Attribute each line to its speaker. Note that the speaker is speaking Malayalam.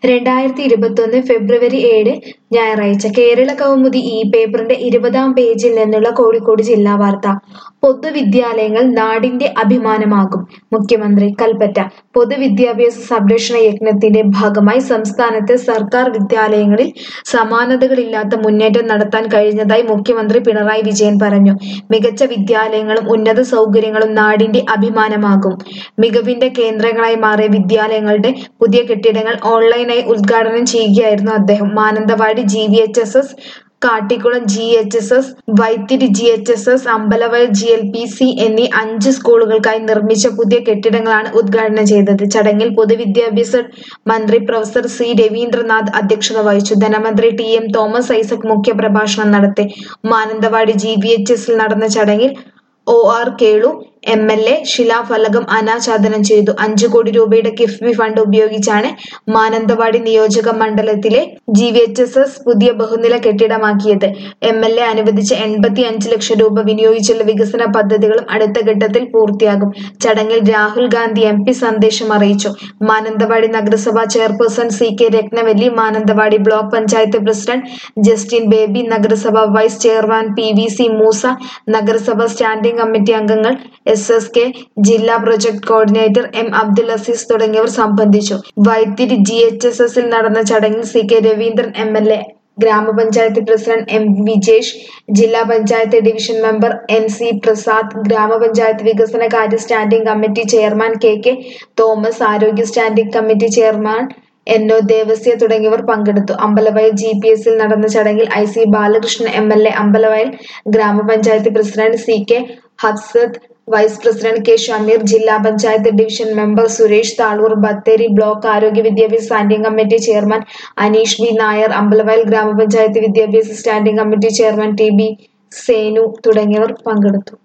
Speaker 1: രണ്ടായിരത്തി ഇരുപത്തൊന്ന് ഫെബ്രുവരി ഏഴ് ഞായറാഴ്ച കേരള കൗമുദി ഈ പേപ്പറിന്റെ ഇരുപതാം പേജിൽ നിന്നുള്ള കോഴിക്കോട് ജില്ലാ വാർത്ത പൊതുവിദ്യാലയങ്ങൾ നാടിന്റെ അഭിമാനമാകും മുഖ്യമന്ത്രി കൽപ്പറ്റ പൊതുവിദ്യാഭ്യാസ സംരക്ഷണ യജ്ഞത്തിന്റെ ഭാഗമായി സംസ്ഥാനത്തെ സർക്കാർ വിദ്യാലയങ്ങളിൽ സമാനതകളില്ലാത്ത മുന്നേറ്റം നടത്താൻ കഴിഞ്ഞതായി മുഖ്യമന്ത്രി പിണറായി വിജയൻ പറഞ്ഞു മികച്ച വിദ്യാലയങ്ങളും ഉന്നത സൗകര്യങ്ങളും നാടിന്റെ അഭിമാനമാകും മികവിന്റെ കേന്ദ്രങ്ങളായി മാറിയ വിദ്യാലയങ്ങളുടെ പുതിയ കെട്ടിടങ്ങൾ ഓൺലൈനായി ഉദ്ഘാടനം ചെയ്യുകയായിരുന്നു അദ്ദേഹം Mananthavady G V H S S Kattikkulam G H S S Vythiri G H S S Ambalavayal G L P C എന്നീ അഞ്ച് സ്കൂളുകൾക്കായി നിർമ്മിച്ച പുതിയ കെട്ടിടങ്ങളാണ് ഉദ്ഘാടനം ചെയ്തത് ചടങ്ങിൽ പൊതുവിദ്യാഭ്യാസ മന്ത്രി പ്രൊഫസർ സി രവീന്ദ്രനാഥ് അധ്യക്ഷത വഹിച്ചു ധനമന്ത്രി ടി എം തോമസ് ഐസക് മുഖ്യപ്രഭാഷണം നടത്തി മാനന്തവാടി ജി വി എച്ച് എസിൽ നടന്ന ചടങ്ങിൽ O R Kelu M L A ശിലാഫലകം അനാച്ഛാദനം ചെയ്തു അഞ്ചു കോടി രൂപയുടെ കിഫ്ബി ഫണ്ട് ഉപയോഗിച്ചാണ് മാനന്തവാടി നിയോജക മണ്ഡലത്തിലെ G V H S S പുതിയ ബഹുനില കെട്ടിടമാക്കിയത് എം എൽ എ അനുവദിച്ച എൺപത്തി അഞ്ച് ലക്ഷം രൂപ വിനിയോഗിച്ചുള്ള വികസന പദ്ധതികളും അടുത്ത ഘട്ടത്തിൽ പൂർത്തിയാകും ചടങ്ങിൽ രാഹുൽ ഗാന്ധി എം പി സന്ദേശം അറിയിച്ചു മാനന്തവാടി നഗരസഭാ chairperson C K Rathnavalli Mananthavady block panchayat president Justin Baby നഗരസഭാ വൈസ് ചെയർമാൻ പി വി സി മൂസ നഗരസഭാ സ്റ്റാൻഡിംഗ് കമ്മിറ്റി അംഗങ്ങൾ എസ് എസ് കെ ജില്ലാ പ്രൊജക്ട് കോർഡിനേറ്റർ എം അബ്ദുൽ അസീസ് തുടങ്ങിയവർ സംബന്ധിച്ചു വൈത്തിരി ജി എച്ച് എസ് എസിൽ നടന്ന ചടങ്ങിൽ C K Raveendran M L A gramapanchayat president M Vijesh ജില്ലാ പഞ്ചായത്ത് ഡിവിഷൻ മെമ്പർ എൻ സി പ്രസാദ് ഗ്രാമപഞ്ചായത്ത് വികസന കാര്യ standing committee chairman K K Thomas ആരോഗ്യ standing committee chairman N O Devasya തുടങ്ങിയവർ പങ്കെടുത്തു അമ്പലവയൽ ജി പി എസിൽ നടന്ന ചടങ്ങിൽ I C Balakrishnan M L A Ambalavayal gramapanchayat president C K Hafsath vice president K Shameer ജില്ലാ panchayat division member Suresh Thaloor Bathery block ആരോഗ്യ വിദ്യാഭ്യാസ standing committee chairman Aneesh B Nair Ambalavayal gramapanchayat വിദ്യാഭ്യാസ standing committee chairman T B Senu തുടങ്ങിയവർ പങ്കെടുത്തു